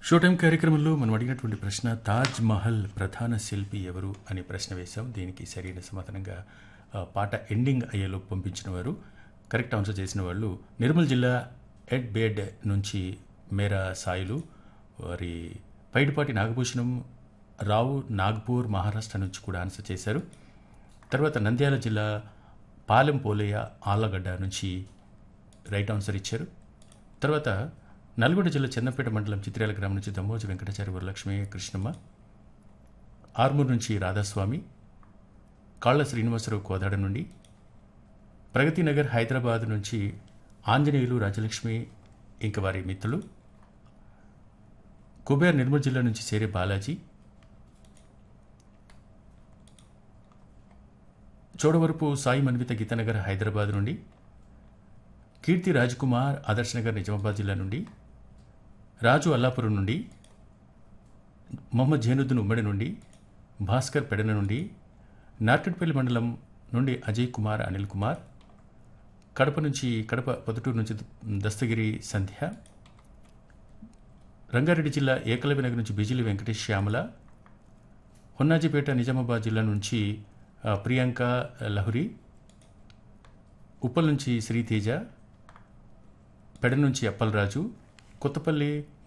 show time కార్యక్రమంలో మనం అడిగినటువంటి ప్రశ్న తాజ్ మహల్ ప్రధాన శిల్పి ఎవరు అనే ప్రశ్న వేశాం దీనికి సరైన సమాధానంగా ఆ, పాట ఎండింగ్ అయ్యేలో పంపించిన వారు కరెక్ట్ ఆన్సర్ చేసిన వాళ్ళు నిర్మల్ జిల్లా ఎడ్ బేడ్ నుంచి మేరా సాయిలు వారి పైడిపాటి నాగభూషణం రావు నాగ్పూర్ మహారాష్ట్ర నుంచి కూడా ఆన్సర్ చేశారు తర్వాత నంద్యాల జిల్లా పాలెం పోలయ్య ఆళ్ళగడ్డ నుంచి రైట్ ఆన్సర్ ఇచ్చారు తర్వాత నల్గొండ జిల్లా చందంపేట మండలం చిత్రాల గ్రామం నుంచి దమ్మోజు వెంకటాచారి వరలక్ష్మి కృష్ణమ్మ ఆర్మూర్ నుంచి రాధాస్వామి కాళ్ళ శ్రీనివాసరావు కోదాడ నుండి ప్రగతి నగర్ హైదరాబాద్ నుంచి ఆంజనేయులు రాజలక్ష్మి ఇంక వారి మిత్రులు కుబేర్ నిర్మల్ జిల్లా నుంచి సేరే బాలాజీ చోడవరపు సాయి మన్విత గీతానగర్ హైదరాబాద్ నుండి కీర్తి రాజ్కుమార్ ఆదర్శ్ నగర్ నిజామాబాద్ జిల్లా నుండి రాజు అల్లాపురం నుండి మొహమ్మద్ జైనుద్దీన్ ఉమ్మడి నుండి భాస్కర్ పెడన నుండి నార్కెట్పల్లి మండలం నుండి అజయ్ కుమార్ అనిల్ కుమార్ కడప నుంచి కడప పొద్దుటూరు నుంచి దస్తగిరి సంధ్య రంగారెడ్డి జిల్లా ఏకలవ్య నగర్ నుంచి బిజిలి వెంకటేష్ శ్యామల హొన్నాజిపేట నిజామాబాద్ జిల్లా నుంచి ఆ, ప్రియాంక లహురి ఉప్పల్ నుంచి శ్రీతేజ పెడ నుంచి అప్పలరాజు కొత్తపల్లి